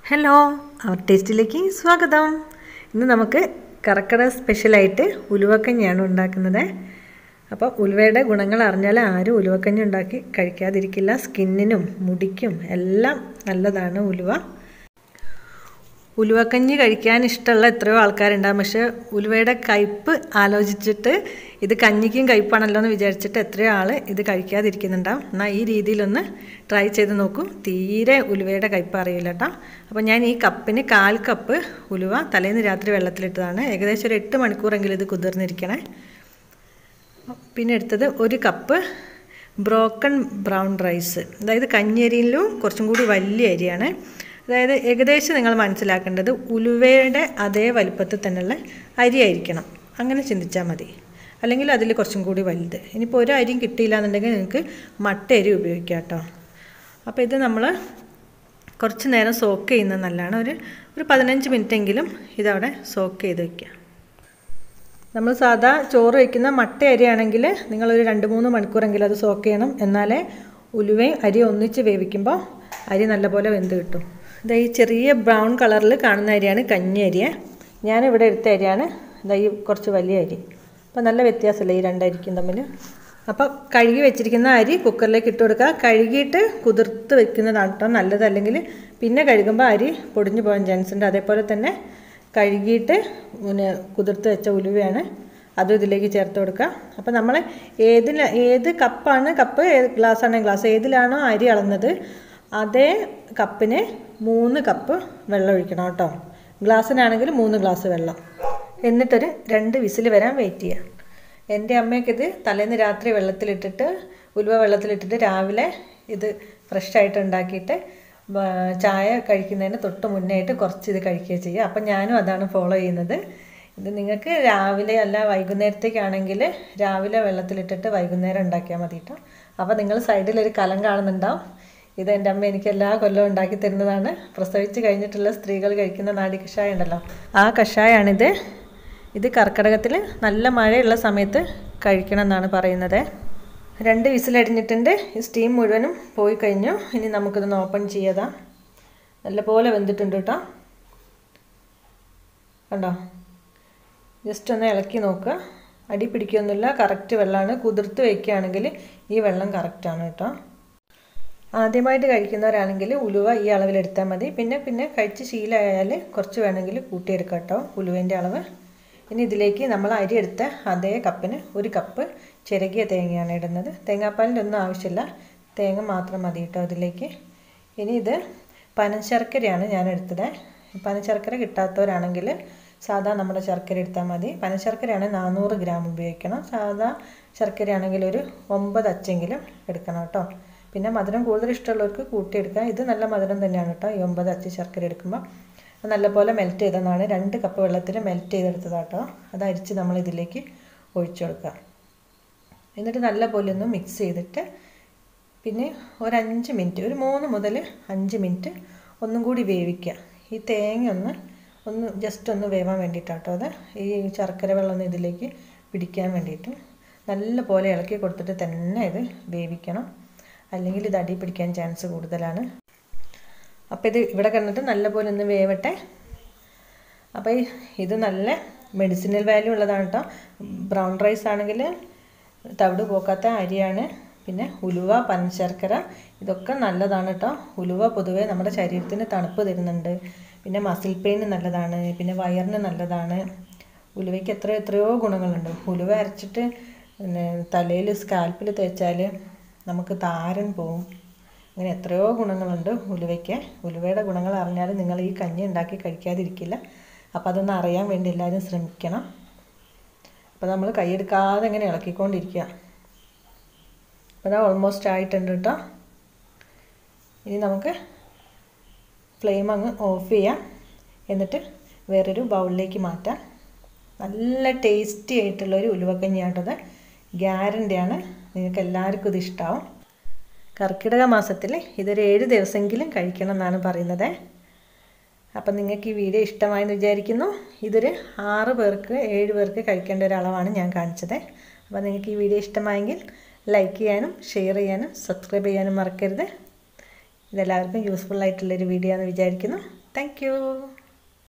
hello അവർ ടേസ്റ്റിലേക്ക് സ്വാഗതം ഇന്ന് നമുക്ക് കറക്കട സ്പെഷ്യലായിട്ട് ഉലുവക്കഞ്ഞിയാണ് ഉണ്ടാക്കുന്നത് അപ്പോൾ ഉലുവയുടെ ഗുണങ്ങൾ അറിഞ്ഞാൽ ആരും ഉലുവക്കഞ്ഞി ഉണ്ടാക്കി കഴിക്കാതിരിക്കില്ല സ്കിന്നിനും മുടിക്കും എല്ലാം നല്ലതാണ് ഉലുവ ഉലുവക്കഞ്ഞി കഴിക്കാൻ ഇഷ്ടമുള്ള എത്രയോ ആൾക്കാരുണ്ടാകും പക്ഷേ ഉലുവയുടെ കയ്പ്പ് ആലോചിച്ചിട്ട് ഇത് കഞ്ഞിക്കും കയ്പ്പാണല്ലോ എന്ന് വിചാരിച്ചിട്ട് എത്രയോ ആൾ ഇത് കഴിക്കാതിരിക്കുന്നുണ്ടാവും എന്നാൽ ഈ രീതിയിലൊന്ന് ട്രൈ ചെയ്ത് നോക്കൂ തീരെ ഉലുവയുടെ കയ്പ്പ് അറിയില്ല കേട്ടോ അപ്പോൾ ഞാൻ ഈ കപ്പിന് കാൽ കപ്പ് ഉലുവ തലേന്ന് രാത്രി വെള്ളത്തിലിട്ടതാണ് ഏകദേശം ഒരു എട്ട് മണിക്കൂറെങ്കിലും ഇത് കുതിർന്നിരിക്കണേ പിന്നെ എടുത്തത് ഒരു കപ്പ് ബ്രോക്കൺ ബ്രൗൺ റൈസ് അതായത് കഞ്ഞിയരിയിലും കുറച്ചും കൂടി വലിയ അരിയാണ് അതായത് ഏകദേശം നിങ്ങൾ മനസ്സിലാക്കേണ്ടത് ഉലുവയുടെ അതേ വലുപ്പത്തിൽ തന്നെയുള്ള അരി ആയിരിക്കണം അങ്ങനെ ചിന്തിച്ചാൽ മതി അല്ലെങ്കിൽ അതിൽ കുറച്ചും കൂടി വലുത് ഇനിയിപ്പോൾ ഒരു അരിയും കിട്ടിയില്ല എന്നുണ്ടെങ്കിൽ നിങ്ങൾക്ക് മട്ട അരി ഉപയോഗിക്കാം കേട്ടോ അപ്പോൾ ഇത് നമ്മൾ കുറച്ച് നേരം സോക്ക് ചെയ്യുന്നത് നല്ലതാണ് ഒരു ഒരു പതിനഞ്ച് മിനിറ്റെങ്കിലും ഇതവിടെ സോക്ക് ചെയ്ത് വയ്ക്കുക നമ്മൾ സാധാ ചോറ് വയ്ക്കുന്ന മട്ട അരിയാണെങ്കിൽ നിങ്ങളൊരു രണ്ട് മൂന്ന് മണിക്കൂറെങ്കിലും അത് സോക്ക് ചെയ്യണം എന്നാലേ ഉലുവയും അരി ഒന്നിച്ച് വേവിക്കുമ്പോൾ അരി നല്ലപോലെ വെന്ത് കിട്ടും ഇതാ ഈ ചെറിയ ബ്രൗൺ കളറിൽ കാണുന്ന അരിയാണ് കഞ്ഞി അരിയെ ഞാനിവിടെ എടുത്ത അരിയാണ് ഇതാ ഈ കുറച്ച് വലിയ അരി അപ്പോൾ നല്ല വ്യത്യാസമില്ല ഈ രണ്ടരിക്കും തമ്മിൽ അപ്പോൾ കഴുകി വെച്ചിരിക്കുന്ന അരി കുക്കറിലേക്ക് ഇട്ട് കൊടുക്കുക കഴുകിയിട്ട് കുതിർത്ത് വെക്കുന്നതാണ് കേട്ടോ നല്ലത് അല്ലെങ്കിൽ പിന്നെ കഴുകുമ്പോൾ അരി പൊടിഞ്ഞു പോകാൻ ചാൻസ് ഉണ്ട് അതേപോലെ തന്നെ കഴുകിയിട്ട് പിന്നെ കുതിർത്ത് വെച്ച ഉലുവയാണ് അതും ഇതിലേക്ക് ചേർത്ത് കൊടുക്കുക അപ്പോൾ നമ്മൾ ഏതിൽ ഏത് കപ്പാണ് കപ്പ് ഏത് ഗ്ലാസ്സാണ് ഗ്ലാസ് ഏതിലാണോ അരി അളന്നത് അതേ കപ്പിന് മൂന്ന് കപ്പ് വെള്ളം ഒഴിക്കണം കേട്ടോ ഗ്ലാസ്സിനാണെങ്കിൽ മൂന്ന് ഗ്ലാസ് വെള്ളം എന്നിട്ടൊരു രണ്ട് വിസിൽ വരാൻ വെയിറ്റ് ചെയ്യാം എൻ്റെ അമ്മയ്ക്ക് ഇത് തലേന്ന് രാത്രി വെള്ളത്തിലിട്ടിട്ട് ഉലുവ വെള്ളത്തിലിട്ടിട്ട് രാവിലെ ഇത് ഫ്രഷായിട്ട് ഉണ്ടാക്കിയിട്ട് ചായ കഴിക്കുന്നതിന് തൊട്ട് മുന്നേ ആയിട്ട് കുറച്ച് ഇത് കഴിക്കുക ചെയ്യുക അപ്പം ഞാനും അതാണ് ഫോളോ ചെയ്യുന്നത് ഇത് നിങ്ങൾക്ക് രാവിലെ അല്ല വൈകുന്നേരത്തേക്കാണെങ്കിൽ രാവിലെ വെള്ളത്തിലിട്ടിട്ട് വൈകുന്നേരം ഉണ്ടാക്കിയാൽ മതി കേട്ടോ അപ്പോൾ നിങ്ങൾ സൈഡിലൊരു കലം കാണുന്നുണ്ടാവും ഇത് എൻ്റെ അമ്മ എനിക്ക് എല്ലാ കൊല്ലവും ഉണ്ടാക്കി തരുന്നതാണ് പ്രസവിച്ച് കഴിഞ്ഞിട്ടുള്ള സ്ത്രീകൾ കഴിക്കുന്ന നാടി കഷായം ഉണ്ടല്ലോ ആ കഷായമാണിത് ഇത് കർക്കിടകത്തിൽ നല്ല മഴയുള്ള സമയത്ത് കഴിക്കണം എന്നാണ് പറയുന്നത് രണ്ട് വിസിലടിഞ്ഞിട്ടുണ്ട് ഈ സ്റ്റീം മുഴുവനും പോയി കഴിഞ്ഞു ഇനി നമുക്കിതൊന്ന് ഓപ്പൺ ചെയ്യതാ നല്ലപോലെ വെന്തിട്ടുണ്ട് കേട്ടോ കണ്ടോ ജസ്റ്റ് ഒന്ന് ഇളക്കി നോക്കുക അടി പിടിക്കുകയൊന്നുമില്ല കറക്റ്റ് വെള്ളമാണ് കുതിർത്ത് വയ്ക്കുകയാണെങ്കിൽ ഈ വെള്ളം കറക്റ്റാണ് കേട്ടോ ആദ്യമായിട്ട് കഴിക്കുന്നവരാണെങ്കിൽ ഉലുവ ഈ അളവിലെടുത്താൽ മതി പിന്നെ പിന്നെ കഴിച്ച് ശീലമായാൽ കുറച്ച് വേണമെങ്കിൽ കൂട്ടിയെടുക്കാം കേട്ടോ ഉലുവേൻ്റെ അളവ് ഇനി ഇതിലേക്ക് നമ്മൾ അരി എടുത്ത അതേ കപ്പിന് ഒരു കപ്പ് ചിരകിയ തേങ്ങയാണ് ഇടുന്നത് തേങ്ങാപ്പാലിൻ്റെ ഒന്നും ആവശ്യമില്ല തേങ്ങ മാത്രം മതി കേട്ടോ അതിലേക്ക് ഇനി ഇത് പനശർക്കരയാണ് ഞാൻ എടുത്തത് പനശർക്കര കിട്ടാത്തവരാണെങ്കിൽ സാധാ നമ്മുടെ ശർക്കര എടുത്താൽ മതി പനശർക്കരയാണ് നാനൂറ് ഗ്രാം ഉപയോഗിക്കണം സാധാ ശർക്കരയാണെങ്കിൽ ഒരു ഒമ്പത് അച്ചെങ്കിലും എടുക്കണം കേട്ടോ പിന്നെ മധുരം കൂടുതൽ ഇഷ്ടമുള്ളവർക്ക് കൂട്ടിയെടുക്കാം ഇത് നല്ല മധുരം തന്നെയാണ് കേട്ടോ ഈ ഒമ്പത് അച്ച് ശർക്കര എടുക്കുമ്പോൾ നല്ലപോലെ മെൽറ്റ് ചെയ്തതാണ് രണ്ട് കപ്പ് വെള്ളത്തിൽ മെൽറ്റ് ചെയ്തെടുത്തതാട്ടോ അത് അരിച്ച് നമ്മൾ ഇതിലേക്ക് ഒഴിച്ചു കൊടുക്കുക എന്നിട്ട് നല്ലപോലെ ഒന്ന് മിക്സ് ചെയ്തിട്ട് പിന്നെ ഒരു അഞ്ച് മിനിറ്റ് ഒരു മൂന്ന് മുതൽ അഞ്ച് മിനിറ്റ് ഒന്നും കൂടി വേവിക്കുക ഈ തേങ്ങ ഒന്ന് ഒന്ന് ജസ്റ്റ് ഒന്ന് വേവാൻ വേണ്ടിയിട്ടാട്ടോ അത് ഈ ശർക്കര വെള്ളം ഒന്ന് ഇതിലേക്ക് പിടിക്കാൻ വേണ്ടിയിട്ട് നല്ല പോലെ ഇളക്കി കൊടുത്തിട്ട് തന്നെ ഇത് വേവിക്കണം അല്ലെങ്കിൽ ഇത് അടി പിടിക്കാൻ ചാൻസ് കൂടുതലാണ് അപ്പോൾ ഇത് ഇവിടെ കിടന്നിട്ട് നല്ലപോലെ ഒന്ന് വേവട്ടെ അപ്പോൾ ഇത് നല്ല മെഡിസിനൽ വാല്യൂ ഉള്ളതാണ് കേട്ടോ ബ്രൗൺ റൈസ് ആണെങ്കിൽ തവിട് പോക്കാത്ത അരിയാണ് പിന്നെ ഉലുവ പനശർക്കര ഇതൊക്കെ നല്ലതാണ് കേട്ടോ ഉലുവ പൊതുവേ നമ്മുടെ ശരീരത്തിന് തണുപ്പ് തരുന്നുണ്ട് പിന്നെ മസിൽ പെയിൻ നല്ലതാണ് പിന്നെ വയറിന് നല്ലതാണ് ഉലുവയ്ക്ക് എത്ര എത്രയോ ഗുണങ്ങളുണ്ട് ഉലുവ അരച്ചിട്ട് പിന്നെ തലയിൽ സ്കാൽപ്പിൽ തേച്ചാൽ നമുക്ക് താരൻ പോവും അങ്ങനെ എത്രയോ ഗുണങ്ങളുണ്ട് ഉലുവയ്ക്ക് ഉലുവയുടെ ഗുണങ്ങൾ അറിഞ്ഞാൽ നിങ്ങൾ ഈ കഞ്ഞി ഉണ്ടാക്കി കഴിക്കാതിരിക്കില്ല അപ്പോൾ അതൊന്ന് അറിയാൻ വേണ്ടി എല്ലാവരും ശ്രമിക്കണം അപ്പോൾ നമ്മൾ കൈയെടുക്കാതെ ഇങ്ങനെ ഇളക്കിക്കൊണ്ടിരിക്കുക അപ്പോൾ അത് ഓൾമോസ്റ്റ് ആയിട്ടുണ്ട് കേട്ടോ ഇനി നമുക്ക് ഫ്ലെയിം അങ്ങ് ഓഫ് ചെയ്യാം എന്നിട്ട് വേറൊരു ബൗളിലേക്ക് മാറ്റാം നല്ല ടേസ്റ്റി ആയിട്ടുള്ളൊരു ഉലുവക്കഞ്ഞിയാട്ടത് ഗ്യാരൻ്റിയാണ് നിങ്ങൾക്ക് എല്ലാവർക്കും ഇത് ഇഷ്ടമാവും കർക്കിടക മാസത്തിൽ ഇതൊരു ഏഴ് ദിവസമെങ്കിലും കഴിക്കണം എന്നാണ് പറയുന്നത് അപ്പം നിങ്ങൾക്ക് ഈ വീഡിയോ ഇഷ്ടമായെന്ന് വിചാരിക്കുന്നു ഇതൊരു ആറ് പേർക്ക് ഏഴ് പേർക്ക് കഴിക്കേണ്ട ഒരു അളവാണ് ഞാൻ കാണിച്ചത് അപ്പോൾ നിങ്ങൾക്ക് ഈ വീഡിയോ ഇഷ്ടമായെങ്കിൽ ലൈക്ക് ചെയ്യാനും ഷെയർ ചെയ്യാനും സബ്സ്ക്രൈബ് ചെയ്യാനും മറക്കരുത് ഇതെല്ലാവർക്കും യൂസ്ഫുൾ ആയിട്ടുള്ളൊരു വീഡിയോ ആണെന്ന് വിചാരിക്കുന്നു താങ്ക്